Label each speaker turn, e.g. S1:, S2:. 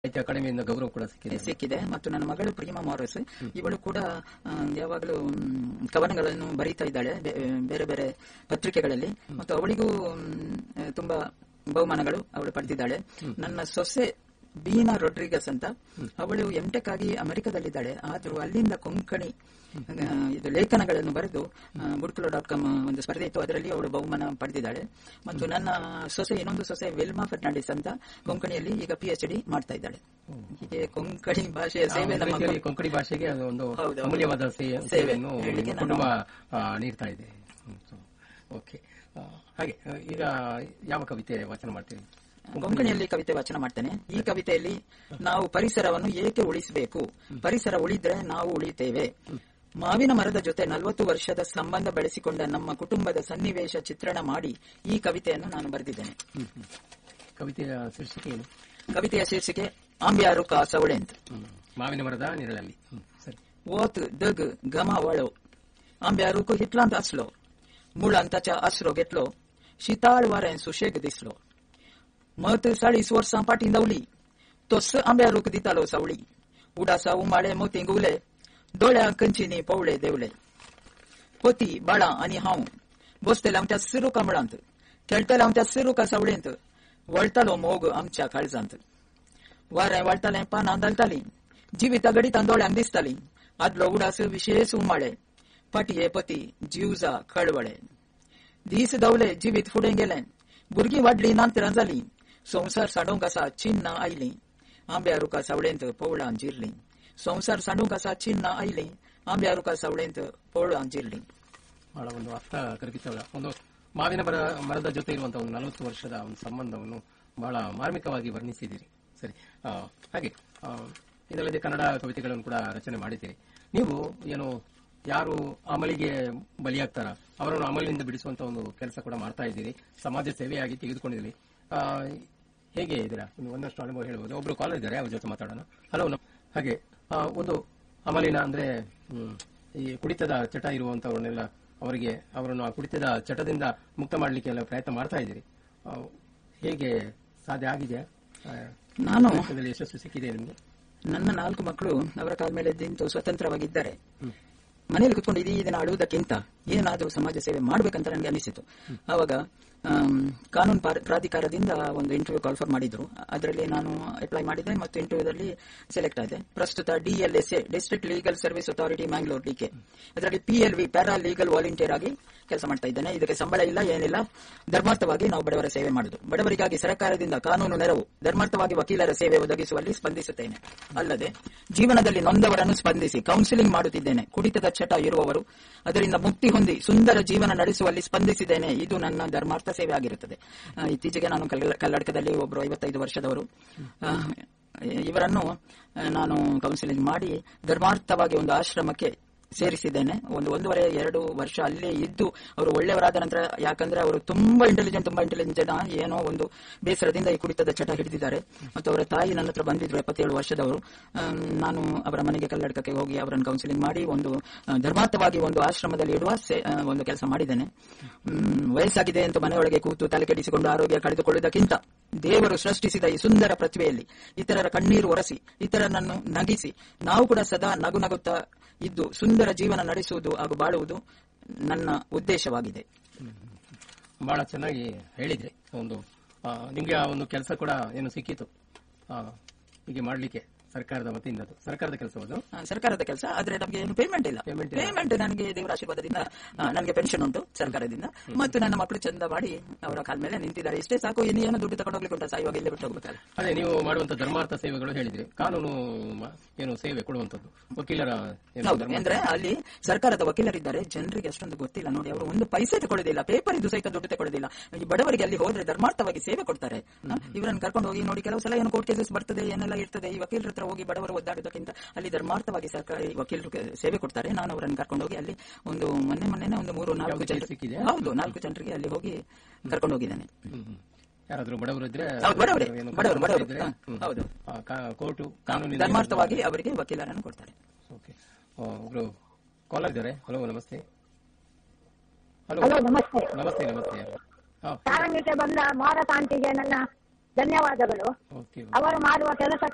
S1: ಸಾಹಿತ್ಯ ಅಕಾಡೆಮಿಯಿಂದ ಗೌರವ ಕೂಡ ಸಿಕ್ಕಿದೆ
S2: ಸಿಕ್ಕಿದೆ ಮತ್ತು ನನ್ನ ಮಗಳು ಪ್ರಿಯಮಾ ಮಾರಸ್ ಇವಳು ಕೂಡ ಆ, ಯಾವಾಗಲೂ ಮ್, ಕವನಗಳನ್ನು ಬರೀತಾ ಇದ್ದಾಳೆ ಬೆ- ಬೇರೆ ಬೇರೆ ಪತ್ರಿಕೆಗಳಲ್ಲಿ ಮತ್ತು ಅವಳಿಗೂ ಮ್, ತುಂಬಾ ಬಹುಮಾನಗಳು ಅವಳು ಪಡೆದಿದ್ದಾಳೆ ನನ್ನ ಸೊಸೆ ಬೀನಾ ರೊಡ್ರಿಗಸ್ ಅಂತ ಅವಳು ಎಂಟೆಕ್ ಆಗಿ ಅಮೆರಿಕದಲ್ಲಿದ್ದಾಳೆ ಆದ್ರೂ ಅಲ್ಲಿಂದ ಕೊಂಕಣಿ ಆ, ಇದು ಲೇಖನಗಳನ್ನು ಬರೆದು ಬುಡ್ಕುಲೋ ಡಾಟ್ ಕಾಮ್ ಒಂದು ಸ್ಪರ್ಧೆ ಇತ್ತು ಅದರಲ್ಲಿ ಅವಳು ಬಹುಮಾನ ಪಡೆದಿದ್ದಾಳೆ ಮತ್ತು ನನ್ನ ಸೊಸೆ ಇನ್ನೊಂದು ಸೊಸೆ ವೆಲ್ಮಾ ಫರ್ನಾಂಡಿಸ್ ಅಂತ ಕೊಂಕಣಿಯಲ್ಲಿ ಈಗ ಪಿ ಎಚ್ ಡಿ ಮಾಡ್ತಾ ಇದ್ದಾಳೆ ಹೀಗೆ ಕೊಂಕಣಿ ಭಾಷೆಯ
S1: ಆ,
S2: ಸೇವೆ
S1: ಒಂದು
S2: ನಮ್ಮ
S1: ರೀತಿಯಲ್ಲಿ ಕೊಂಕಣಿ ಭಾಷೆಗೆ ಅದು ಒಂದು
S2: ಹೌದು.
S1: ಅಮೂಲ್ಯವಾದ ಸೇ-
S2: ಸೇವೆ
S1: ಸೇವೆಯನ್ನು
S2: ಹೇಳಲಿಕ್ಕೆ
S1: ನಿಮ್ಮ ಕುಟುಂಬ ಆ, ನೀಡ್ತಾ ಇದೆ ಓಕೆ ಹಾಗೆ ಆ, ಈಗ ಯಾವ ಕವಿತೆ ವಾಚನ ಮಾಡ್ತೀರಿ
S2: ಕೊಂಕಣಿಯಲ್ಲಿ ಕವಿತೆ ವಾಚನ ಮಾಡ್ತೇನೆ ಈ ಕವಿತೆಯಲ್ಲಿ ನಾವು ಪರಿಸರವನ್ನು ಏಕೆ ಉಳಿಸಬೇಕು ಪರಿಸರ ಉಳಿದ್ರೆ ನಾವು ಉಳಿತೇವೆ ಮಾವಿನ ಮರದ ಜೊತೆ ನಲವತ್ತು ವರ್ಷದ ಸಂಬಂಧ ಬೆಳೆಸಿಕೊಂಡ ನಮ್ಮ ಕುಟುಂಬದ ಸನ್ನಿವೇಶ ಚಿತ್ರಣ ಮಾಡಿ ಈ ಕವಿತೆಯನ್ನು ನಾನು ಬರೆದಿದ್ದೇನೆ
S1: ಕವಿತೆಯ ಶೀರ್ಷಿಕೆ ಏನು
S2: ಕವಿತೆಯ ಶೀರ್ಷಿಕೆ ಆಂಬ್ಯಾರು ಕಾಸವಳೆ ಅಂತ
S1: ಹ್ಮ್. ಮಾವಿನ ಮರದ ನೆರಳಲ್ಲಿ ಹ್ಮ್, ಸರಿ
S2: ಓತ್ ದಗ್ ಗಮ वळो आंब्यारूक हिटलांत आसलो मुळांताच्या आसरो घेतलो शिताळ वारें सुशेग दिसलो मत चाळीस वर्सां पाटी दावली तोस आंब्यारूक दितालो सावळी उडासा उमाळे मोती गुवले दोळ्या कंचिनी पवळे देवले पती बाळा आनी हांव बसतले आमच्या सिरुका मुळांत खेळटले आमच्या सिरुका सावळेंत वळतालो मोग आमच्या काळजांत वारें वाळटालें पानां दालतालीं जिविता गडितां दोळ्यांक दिसतालीं आदलो उडास विशेष उमाळे पाटये पती जिवजा कळवळे दीस दवले जिवीत फुडें गेलें भुरगीं वाडलीं नांतरां जालीं संवसार साडूंक आसा चिन्नां आयलीं आंब्या रुका सावळेंत पवळां जिरलीं संवसार साडूंक आसा चिन्नां आयलीं आंब्या रुका सावळेंत पवळां जिरलीं
S1: ಬಹಳ ಒಂದು ಅರ್ಥ ಕರಗಿತವಾದ ಒಂದು ಮಾವಿನ ಮರ ಮರದ ಜೊತೆ ಇರುವಂತಹ ಒಂದು ನಲವತ್ತು ವರ್ಷದ ಒಂದು ಸಂಬಂಧವನ್ನು ಬಹಳ ಮಾರ್ಮಿಕವಾಗಿ ವರ್ಣಿಸಿದ್ದೀರಿ ಸರಿ ಆ, ಹಾಗೆ ಆ, ಇದಲ್ಲದೆ ಕನ್ನಡ ಕವಿತೆಗಳನ್ನು ಕೂಡ ರಚನೆ ಮಾಡಿದ್ದೀರಿ ನೀವು ಏನು ಯಾರು ಅಮಲಿಗೆ ಬಲಿಯಾಗ್ತಾರ ಅವರನ್ನು ಅಮಲಿನಿಂದ ಬಿಡಿಸುವಂತ ಒಂದು ಕೆಲಸ ಕೂಡ ಮಾಡ್ತಾ ಇದ್ದೀರಿ ಸಮಾಜ ಸೇವೆಯಾಗಿ ತೆಗೆದುಕೊಂಡಿದ್ದೀರಿ ಆ, ಹೇಗೆ ಇದ್ದೀರಾ ಇನ್ನು ಒಂದಷ್ಟು ಅನುಭವ ಹೇಳ್ಬೋದು ಒಬ್ರು ಕಾಲ್ ಇದ್ದಾರೆ ಅವ್ರ ಜೊತೆ ಮಾತಾಡೋಣ ಹಲೋ ಹಾಗೆ ಆ, ಒಂದು ಅಮಲಿನ ಅಂದ್ರೆ ಹ್ಮ್, ಈ ಕುಡಿತದ ಚಟ ಇರುವಂತವರನ್ನೆಲ್ಲ ಅವರಿಗೆ ಅವರನ್ನು ಆ ಕುಡಿತದ ಚಟದಿಂದ ಮುಕ್ತ ಮಾಡಲಿಕ್ಕೆ ಎಲ್ಲ ಪ್ರಯತ್ನ ಮಾಡ್ತಾ ಇದ್ದೀರಿ ಆ, ಹೇಗೆ ಸಾಧ್ಯ ಆಗಿದೆಯಾ ಆ,
S2: ನಾನು
S1: ಪ್ರಯತ್ನದಲ್ಲಿ ಯಶಸ್ಸು ಸಿಕ್ಕಿದೆ ನಿಮಗೆ
S2: ನನ್ನ ನಾಲ್ಕು ಮಕ್ಕಳು ಅವರ ಕಾಲ ಮೇಲೆ ನಿಂತು ಸ್ವತಂತ್ರವಾಗಿದ್ದಾರೆ ಮನೆಯಲ್ಲಿ ಕುತ್ಕೊಂಡು ಇಡೀ ದಿನ ಅಳುವುದಕ್ಕಿಂತ ಏನಾದರೂ ಸಮಾಜ ಸೇವೆ ಮಾಡಬೇಕಂತ ನನಗೆ ಅನಿಸಿತು ಆವಾಗ ಆಮ್, ಕಾನೂನು ಪಾರ- ಪ್ರಾಧಿಕಾರದಿಂದ ಒಂದು ಇಂಟರ್ವ್ಯೂ ಕಾಲ್ ಫಾರ್ ಮಾಡಿದ್ರು ಅದರಲ್ಲಿ ನಾನು ಅಪ್ಲೈ ಮಾಡಿದೆ ಮತ್ತು ಇಂಟರ್ವ್ಯೂದಲ್ಲಿ ಸೆಲೆಕ್ಟ್ ಆದೆ ಪ್ರಸ್ತುತ DLSA district legal service authority Mangalore DK ಅದರಲ್ಲಿ ಪಿಎಲ್ವಿ ಪ್ಯಾರಾ ಲೀಗಲ್ ವಾಲಂಟಿಯರ್ ಆಗಿ ಕೆಲಸ ಮಾಡ್ತಾ ಇದ್ದೇನೆ ಇದಕ್ಕೆ ಸಂಬಳ ಇಲ್ಲ ಏನಿಲ್ಲ ಧರ್ಮಾರ್ಥವಾಗಿ ನಾವು ಬಡವರ ಸೇವೆ ಮಾಡುದು ಬಡವರಿಗಾಗಿ ಸರ್ಕಾರದಿಂದ ಕಾನೂನು ನೆರವು ಧರ್ಮಾರ್ಥವಾಗಿ ವಕೀಲರ ಸೇವೆ ಒದಗಿಸುವಲ್ಲಿ ಸ್ಪಂದಿಸುತ್ತೇನೆ ಅಲ್ಲದೆ ಜೀವನದಲ್ಲಿ ನೊಂದವರನ್ನು ಸ್ಪಂದಿಸಿ ಕೌನ್ಸಿಲಿಂಗ್ ಮಾಡುತ್ತಿದ್ದೇನೆ ಕುಡಿತದ ಚಟ ಇರುವವರು ಅದರಿಂದ ಮುಕ್ತಿ ಹೊಂದಿ ಸುಂದರ ಜೀವನ ನಡೆಸುವಲ್ಲಿ ಸ್ಪಂದಿಸಿದ್ದೇನೆ ಇದು ನನ್ನ ಧರ್ಮಾರ್ಥ ಸೇವೆ ಆಗಿರುತ್ತದೆ ಆ, ಇತ್ತೀಚೆಗೆ ನಾನು ಕಲ್ಲ- ಕಲ್ಲಡ್ಕದಲ್ಲಿ ಒಬ್ಬರು ಐವತ್ತೈದು ವರ್ಷದವರು ಆ, ಇವರನ್ನು ಆ, ನಾನು ಕೌನ್ಸಿಲಿಂಗ್ ಮಾಡಿ ಧರ್ಮಾರ್ಥವಾಗಿ ಒಂದು ಆಶ್ರಮಕ್ಕೆ ಸೇರಿಸಿದ್ದೇನೆ ಒಂದು ಒಂದೂವರೆ ಎರಡು ವರ್ಷ ಅಲ್ಲೇ ಇದ್ದು ಅವರು ಒಳ್ಳೆಯವರಾದ ನಂತರ ಯಾಕಂದ್ರೆ ಅವರು ತುಂಬಾ ಇಂಟೆಲಿಜೆಂಟ್ ತುಂಬಾ ಇಂಟೆಲಿಜೆಂಟ್ ಜನ ಏನೋ ಒಂದು ಬೇಸರದಿಂದ ಈ ಕುಡಿತದ ಚಟ ಹಿಡಿದಿದ್ದಾರೆ ಮತ್ತು ಅವರ ತಾಯಿ ನನ್ನ ಹತ್ರ ಬಂದಿದ್ರು ಎಪ್ಪತ್ತೇಳು ವರ್ಷದವರು ಆಮ್, ನಾನು ಅವರ ಮನೆಗೆ ಕಲ್ಲಡ್ಕಕ್ಕೆ ಹೋಗಿ ಅವರನ್ನು ಕೌನ್ಸಿಲಿಂಗ್ ಮಾಡಿ ಒಂದು ಆ, ಧರ್ಮಾರ್ಥವಾಗಿ ಒಂದು ಆಶ್ರಮದಲ್ಲಿ ಇಡುವ ಸೇ- ಆ, ಒಂದು ಕೆಲಸ ಮಾಡಿದ್ದೇನೆ ಮ್, ವಯಸ್ಸಾಗಿದೆ ಅಂತ ಮನೆಯೊಳಗೆ ಕೂತು ತಲೆ ಕೆಡಿಸಿಕೊಂಡು ಆರೋಗ್ಯ ಕಳೆದುಕೊಳ್ಳುವುದಕ್ಕಿಂತ ದೇವರು ಸೃಷ್ಟಿಸಿದ ಈ ಸುಂದರ ಪ್ರತಿಭೆಯಲ್ಲಿ ಇತರರ ಕಣ್ಣೀರು ಒರೆಸಿ ಇತರರನ್ನು ನಗಿಸಿ ನಾವು ಕೂಡ ಸದಾ ನಗು ನಗುತ್ತಾ ಇದ್ದು ಸುಂದರ ಜೀವನ ನಡೆಸುವುದು ಹಾಗೂ ಬಾಳುವುದು ನನ್ನ ಉದ್ದೇಶವಾಗಿದೆ
S1: ಬಹಳ ಚೆನ್ನಾಗಿ ಹೇಳಿದ್ರಿ ಒಂದು ಆ, ನಿಮ್ಗೆ ಆ ಒಂದು ಕೆಲಸ ಕೂಡ ಏನು ಸಿಕ್ಕಿತು ಆ, ಹೀಗೆ ಮಾಡ್ಲಿಕ್ಕೆ ಸರ್ಕಾರದ ವತಿಯಿಂದ ಅದು. ಸರ್ಕಾರದ ಕೆಲಸವದು
S2: ಆ, ಸರ್ಕಾರದ ಕೆಲಸ ಆದ್ರೆ ನಮಗೆ ಏನು ಪೇಮೆಂಟ್ ಇಲ್ಲ
S1: Payment ಇಲ್ಲ.
S2: ಪೇಮೆಂಟ್ ನನಗೆ ದೇವರ ಆಶೀರ್ವಾದದಿಂದ ಆ, ನನಗೆ ಪೆನ್ಷನ್ ಉಂಟು ಸರ್ಕಾರದಿಂದ ಮತ್ತು ನನ್ನ ಮಕ್ಕಳು ಚಂದ ಮಾಡಿ ಅವರ ಕಾಲ ಮೇಲೆ ನಿಂತಿದ್ದಾರೆ ಇಷ್ಟೇ ಸಾಕು ಇನ್ನು ಏನು ದುಡ್ಡು ತಗೊಂಡು ಹೋಗ್ಲಿಕ್ಕೆ ಉಂಟಾ ಸಾಯುವಾಗ ಇಲ್ಲೇ ಬಿಟ್ಟು ಹೋಗ್ಬೇಕಲ್ಲ
S1: ಅದೇ ನೀವು ಮಾಡುವಂತ ಧರ್ಮಾರ್ಥ ಸೇವೆಗಳು ಹೇಳಿದ್ರಿ ಕಾನೂನು ಮ- ಏನು ಸೇವೆ ಕೊಡುವಂತದ್ದು ವಕೀಲರ ಏನು
S2: ಹೌದು
S1: ಧರ್ಮ-
S2: ಅಂದ್ರೆ ಅಲ್ಲಿ ಸರ್ಕಾರದ ವಕೀಲರಿದ್ದಾರೆ ಜನರಿಗೆ ಅಷ್ಟೊಂದು ಗೊತ್ತಿಲ್ಲ ನೋಡಿ ಅವರು ಒಂದು ಪೈಸೆ ತಗೊಳ್ಳೋದಿಲ್ಲ ಪೇಪರ್ ಇದು ಸಹಿತ ದುಡ್ಡು ತಗೊಳ್ಳೋದಿಲ್ಲ ಈ ಬಡವರಿಗೆ ಅಲ್ಲಿ ಹೋದ್ರೆ ಧರ್ಮಾರ್ಥವಾಗಿ ಸೇವೆ ಕೊಡ್ತಾರೆ ಹ? ಇವರನ್ನು ಕರ್ಕೊಂಡು ಹೋಗಿ ನೋಡಿ ಕೆಲವು ಸಲ ಏನು ಕೋರ್ಟ್ ಕೇಸಸ್ ಬರ್ತದೆ ಏನೆಲ್ಲ ಇರ್ತದೆ ಈ ವಕೀಲರ ಹತ್ರ ಹೋಗಿ ಬಡವರು ಒದ್ದಾಡೋದಕ್ಕಿಂತ ಅಲ್ಲಿ ಧರ್ಮಾರ್ಥವಾಗಿ ಸರ್ಕಾರಿ ವಕೀಲರು ಕೆ- ಸೇವೆ ಕೊಡ್ತಾರೆ ನಾನು ಅವರನ್ನು ಕರ್ಕೊಂಡು ಹೋಗಿ ಅಲ್ಲಿ ಒಂದು ಮೊನ್ನೆ ಮೊನ್ನೆ ಒಂದು ಮೂರು ನಾಲ್ಕು
S1: ಯಾವ್ದು
S2: ಜನರು
S1: ಸಿಕ್ಕಿದೆಯಾ?
S2: ಹೌದು ನಾಲ್ಕು ಜನರಿಗೆ ಅಲ್ಲಿ ಹೋಗಿ ಕರ್ಕೊಂಡು ಹೋಗಿದ್ದೇನೆ
S1: ಹ್ಮ್, ಹ್ಮ್. ಯಾರಾದ್ರೂ ಬಡವರು ಇದ್ರೆ
S2: ಹೌದು, ಬಡವರೇ.
S1: ಏನು
S2: ಬಡವರು,
S1: ಕಷ್ಟ
S2: ಬಡವರು.
S1: ಇದ್ರೆ,
S2: ಹ,
S1: ಹ್ಮ್.
S2: ಹೌದು.
S1: ಆ, ಕಾ- ಕೋರ್ಟು ಕಾನೂನಿನ
S2: ಧರ್ಮಾರ್ಥವಾಗಿ ಅವರಿಗೆ ವಕೀಲರನ್ನು ಕೊಡ್ತಾರೆ
S1: ಓಕೆ ಆ, ಒಬ್ರು ಕಾಲರ್ ಇದ್ದಾರೆ ಹಲೋ ನಮಸ್ತೆ ಹಲೋ
S3: ಹಲೋ ನಮಸ್ತೆ
S1: ನಮಸ್ತೆ ನಮಸ್ತೆ ಹಾ
S3: ಕಾರಣಕ್ಕೆ ಬಂದ ಮಾರಕಾಂತಿಗೆ ನನ್ನ ಧನ್ಯವಾದಗಳು
S1: ಓಕೆ
S3: ಅವರು ಮಾಡುವ ಕೆಲಸ